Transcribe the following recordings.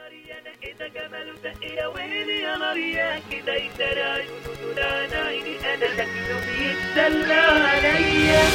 إذا جماله دق يا ويلي يا نار يا كده يداري عيونه دول عن عيني أنا شكله بيتدلع عليا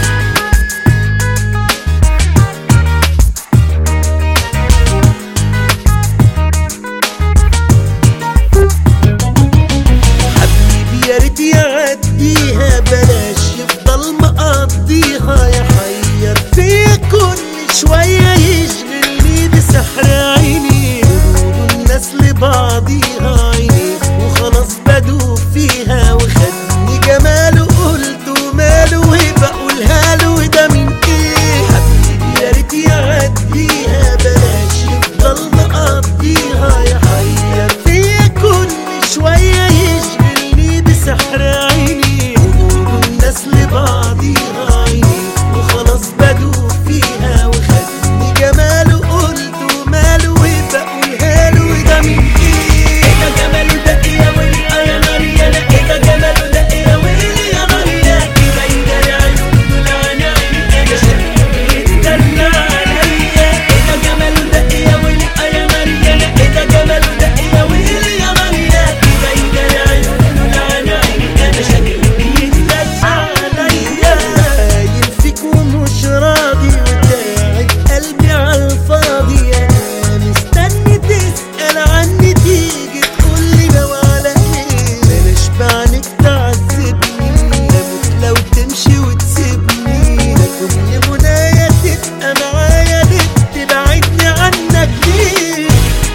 حبيبي يا ريت يعديها بلاش يفضل مقضيها يحير فيا كل شوية يشغلني بسحر عيني قلوب الناس لبعضيها عيني وخلاص بدوب فيها وخدني جماله قلت وماله وبقولها له وده من ايه حبيبي يا ريت يعديها بلاش يفضل مقضيها يحير فيا كل شوية يشغلني بسحر عيني قلوب الناس لبعضيها عيني وخلاص بدوب فيها وخدني جماله قلت وماله وبقولها له وده من ايه إذا جماله دق يا ويلي آه يا نار يا لا إذا جماله دق يا ويلي يا نار يا كده يداري عيونه دول عن عيني أنا شكله بيتدلع عليا إذا جماله دق يا ويلي آه يا نار يا لا إذا جماله دق يا ويلي يا نار يا كده يداري عيونه دول عن عيني أنا شكله بيتدلع عليا قايل فيك ومش راضي وتاعب قلبي عالفاضي انا مستني تسأل عني تيجي تقولي لو على ايه بلاش بعنك تعذبني اموت لو تمشي وتسيبني ده كل منايا تبقى معايا ليه تبعدني عنك ليه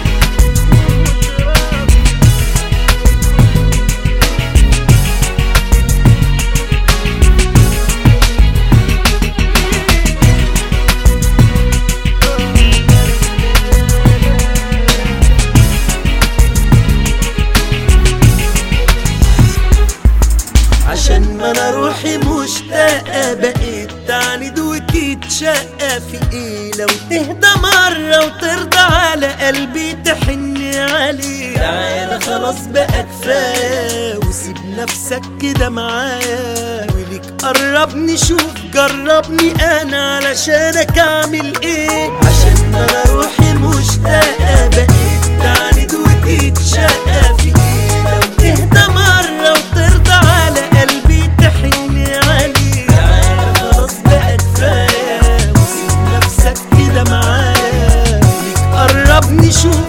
عشان ما انا روحي مشتاقة بقيت تعند وتتشقى في ايه لو تهدى مرة وترضى على قلبي تحن عليه تعالى خلاص بقى كفاية وسيب نفسك كده معايا وليك قربني شوف جربني انا علشانك اعمل ايه عشان ما انا روحي مشتاقة بقيت تعند وتتشقى في ايه لو تهدى مرة وترضى على قلبي تحن عليه تعالى خلاص بقى كفاية وسيب نفسك كده معايا ليك قربني شوف